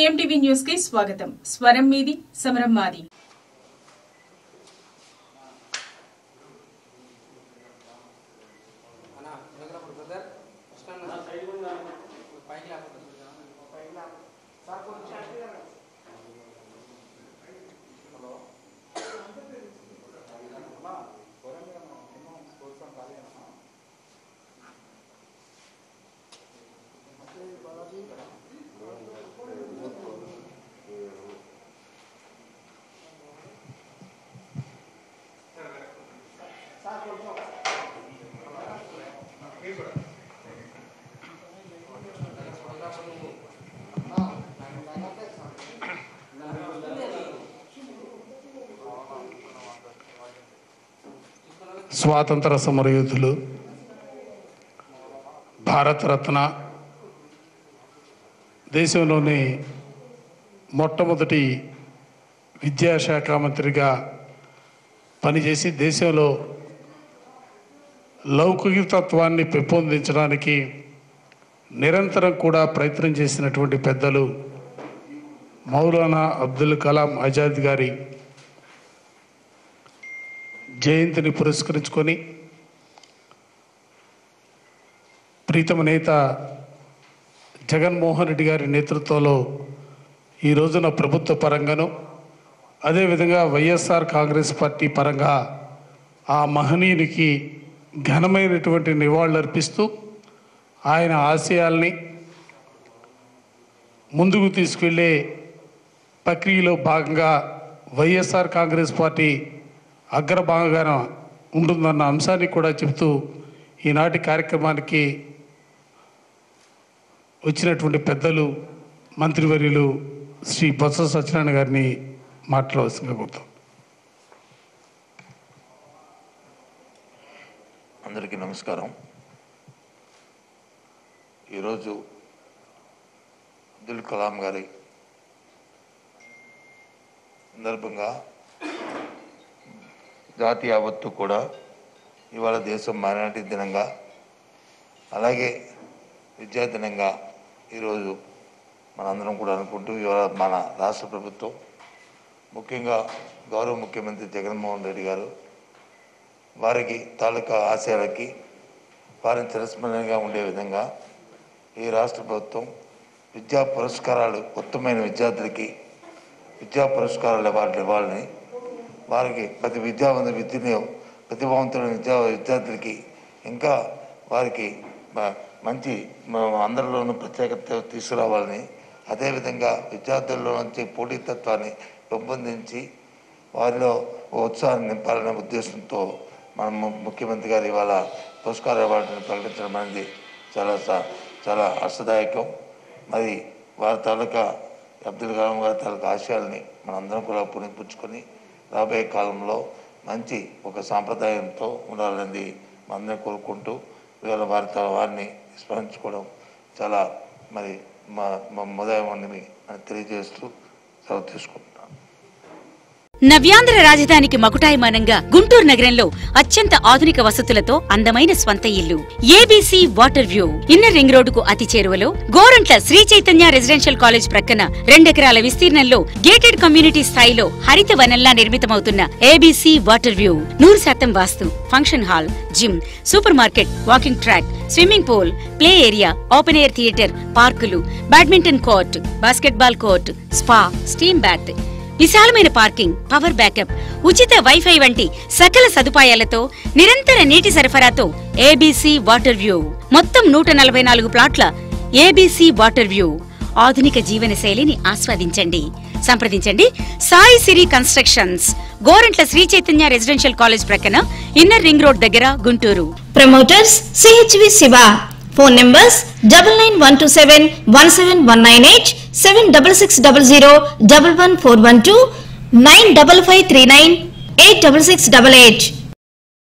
కేఎంటీవీ news కి స్వాగతం స్వరం మీది సమరం మాది స్వాతంత్ర సమరయోధులు భారతరత్న దేశంలోని మొట్టమొదటి విద్యాశాఖ మంత్రిగా పనిచేసి దేశంలో లౌకికతత్వాన్ని పెంపొందించడానికి నిరంతరం కూడా ప్రయత్నం చేసినటువంటి పెద్దలు మౌలానా అబ్దుల్ కలాం ఆజాద్ గారి జయంతిని పురస్కరించుకొని ప్రీతమ నేత జగన్మోహన్ రెడ్డి గారి నేతృత్వంలో ఈ రోజున ప్రభుత్వ పరంగాను అదేవిధంగా వైఎస్ఆర్ కాంగ్రెస్ పార్టీ పరంగా ఆ మహనీయునికి ఘనమైనటువంటి నివాళులర్పిస్తూ ఆయన ఆశయాల్ని ముందుకు తీసుకెళ్లే ప్రక్రియలో భాగంగా వైఎస్ఆర్ కాంగ్రెస్ పార్టీ అగ్రభాగాన ఉంటుందన్న అంశాన్ని కూడా చెబుతూ ఈనాటి కార్యక్రమానికి వచ్చినటువంటి పెద్దలు మంత్రివర్యులు శ్రీ బొత్స సత్యనారాయణ గారిని మాట్లాడవలసిందిగా కోరుతాం అందరికీ నమస్కారం ఈరోజు అబ్దుల్ కలాం గారి సందర్భంగా జాతి యావత్తు కూడా ఇవాళ దేశం మైనార్టీ దినంగా అలాగే విద్యా దినంగా ఈరోజు మనందరం కూడా అనుకుంటూ ఇవాళ మన రాష్ట్ర ప్రభుత్వం ముఖ్యంగా గౌరవ ముఖ్యమంత్రి జగన్మోహన్ రెడ్డి గారు వారికి తాలూకా ఆశయాలకి వారిని చిరస్మరణగా ఉండే విధంగా ఈ రాష్ట్ర ప్రభుత్వం విద్యా పురస్కారాలు ఉత్తమమైన విద్యార్థులకి విద్యా పురస్కారాలు ఇవ్వాలి ఇవ్వాలని వారికి ప్రతి విద్యావంత విద్యని ప్రతిభావంతులైన విద్యా విద్యార్థులకి ఇంకా వారికి మ- మంచి మ- అందరిలోనూ ప్రత్యేకత తీసుకురావాలని అదేవిధంగా విద్యార్థుల్లో నుంచి పోటీతత్వాన్ని పెంపొందించి వారిలో ఓ ఉత్సాహాన్ని నింపాలనే ఉద్దేశంతో మన ము- ముఖ్యమంత్రి గారు ఇవాళ పురస్కార అవార్డుని ప్రకటించడం అనేది చాలా స- చాలా హర్షదాయకం మరి వారి తాలూకా అబ్దుల్ కలాం గారి తాలూకా ఆశయాల్ని మనందరం కూడా పుణిపుచ్చుకొని రాబోయే కాలంలో మంచి ఒక సాంప్రదాయంతో ఉండాలనేది మనందరం కోరుకుంటూ ఇవాళ వారి తా- వారిని స్మరించుకోవడం చాలా మరి మా మా ఉదయం తెలియజేస్తూ సెలవు తీసుకుంటున్నాను నవ్యాంధ్ర రాజధానికి మకుటాయమానంగా గుంటూరు నగరంలో అత్యంత ఆధునిక వసతులతో అందమైన స్వంత ఇల్లు ABC water view inner ring రోడ్డుకు అతి చేరువలో గోరంట్ల శ్రీ చైతన్య రెసిడెన్షియల్ కాలేజ్ ప్రక్కన రెండెకరాల విస్తీర్ణంలో గేటెడ్ కమ్యూనిటీ స్థాయిలో హరిత వనంలా నిర్మితమవుతున్న ఏబీసీ వాటర్ వ్యూ నూరు శాతం vastu function hall gym super market walking track swimming pool play area open air theatre పార్కులు badminton court basketball court spa steam bath విశాలమైన పార్కింగ్ పవర్ బ్యాకప్ ఉచిత వైఫై వంటి సకల సదుపాయాలతో నిరంతర నీటి సరఫరాతో ఏబీసీ వాటర్ వ్యూ మొత్తం నూట నలభై నాలుగు ప్లాట్ల ఏబీసీ వాటర్ వ్యూ ఆధునిక జీవన శైలిని ఆస్వాదించండి సంప్రదించండి Sai Siri constructions Gorantla Sri Chaitanya residential college ప్రక్కన ఇన్నర్ రింగ్ రోడ్ దగ్గర Guntur Promoters CHV Siva. Phone numbers double nine one two seven one seven one nine eight seven double six double zero double one four one two nine double five three nine eight double six double eight.